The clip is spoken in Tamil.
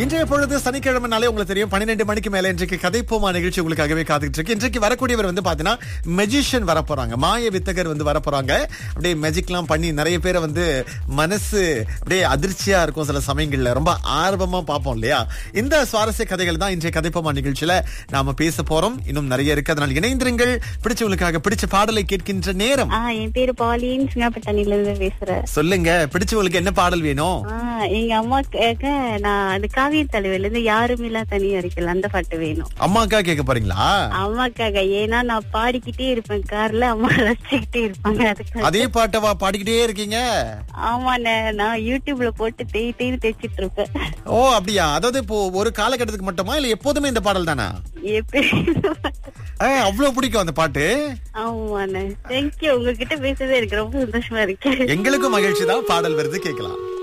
இன்றைய பொழுது சனிக்கிழமைனாலே உங்களுக்கு தெரியும் பன்னிரெண்டு மணிக்கு மேல இன்றைக்கு கதைப்போமா நிகழ்ச்சி உங்களுக்காகவே காத்துக்கிட்டு இருக்கு இன்றைக்கு வரக்கூடியவர் வந்து பாத்தீங்கன்னா மெஜிஷியன் வரப்போறாங்க மாய வித்தகர் வந்து வரப்போறாங்க அப்படியே மேஜிக்லாம் பண்ணி நிறைய பேரை வந்து மனசு அப்படியே அதிர்ச்சியா இருக்கும் சில சமயங்கள்ல ரொம்ப ஆர்வமா பார்ப்போம் இல்லையா இந்த சுவாரஸ்ய கதைகள் தான் இன்றைய கதைப்போமா நிகழ்ச்சியில நாம பேச போறோம் இன்னும் நிறைய இருக்கு அதனால் இணைந்திருங்கள் பிடிச்சவங்களுக்காக பிடிச்ச பாடலை கேட்கின்ற நேரம் ஆ என் பேரு பாலின் சிங்கப்பட்டணில இருந்து பேசுறேன் சொல்லுங்க பிடிச்சவங்களுக்கு என்ன பாடல் வேணும் ஆ, எங்க அம்மாக்கு நான் அது காவிய தலைவில இருந்து யாரும் இல்லா தனியா இருக்கல அந்த பாட்டு வேணும் அம்மாக்கா கேட்க போறீங்களா அம்மாக்காக ஏன்னா நான் பாடிக்கிட்டே இருப்பேன் கார்ல அம்மா ரசிச்சுக்கிட்டே இருப்பாங்க அதுக்கு அதே பாட்டவா பாடிக்கிட்டே இருக்கீங்க ஆமாண்ணே நான் யூடியூப்ல போட்டு தேய் தேய் தைச்சிட்டு இருப்பேன் ஓ அப்படியா அதாவது இப்போ ஒரு காலகட்டத்துக்கு மட்டுமா இல்ல எப்போதுமே இந்த பாடல் தானா எப்ப அவ்வளவு பிடிக்கும் அந்த பாட்டு ஆமாண்ணே தேங்க்யூ உங்ககிட்ட பேசுறது எனக்கு ரொம்ப சந்தோஷமா இருக்கு எங்களுக்கும் மகிழ்ச்சி தான் பாடல் வருது கேட்கலாம்